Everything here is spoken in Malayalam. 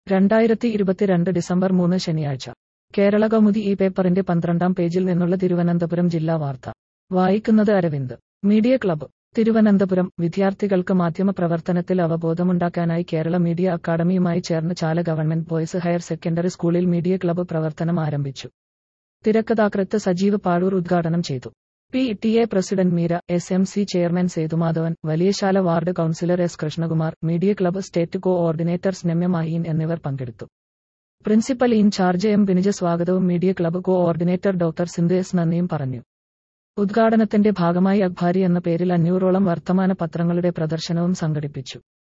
രണ്ടായിരത്തി ഇരുപത്തിരണ്ട് ഡിസംബർ മൂന്ന് ശനിയാഴ്ച കേരള കൗമുദി ഈ പേപ്പറിന്റെ പന്ത്രണ്ടാം പേജിൽ നിന്നുള്ള തിരുവനന്തപുരം ജില്ലാ വാർത്ത വായിക്കുന്നത് അരവിന്ദ് മീഡിയ ക്ലബ്ബ് തിരുവനന്തപുരം വിദ്യാർത്ഥികൾക്ക് മാധ്യമപ്രവർത്തനത്തിൽ അവബോധമുണ്ടാക്കാനായി കേരള മീഡിയ അക്കാദമിയുമായി ചേർന്ന് Chala government boys higher secondary സ്കൂളിൽ മീഡിയ ക്ലബ്ബ് പ്രവർത്തനം ആരംഭിച്ചു തിരക്കഥാകൃത്ത് സജീവ് പാഴൂർ ഉദ്ഘാടനം ചെയ്തു P T A president Meera S M C chairman Sethumadhavan Valiyasala ward councillor S Krishnakumar media club state coordinator Snemya Maheen എന്നിവർ പങ്കെടുത്തു പ്രിൻസിപ്പൽ ഇൻചാർജ് എം ബിനിജ സ്വാഗതവും media club coordinator doctor Sindhu S നന്ദിയും പറഞ്ഞു ഉദ്ഘാടനത്തിന്റെ ഭാഗമായി അഖ്ബാരി എന്ന പേരിൽ അഞ്ഞൂറോളം വർത്തമാന പത്രങ്ങളുടെ പ്രദർശനവും സംഘടിപ്പിച്ചു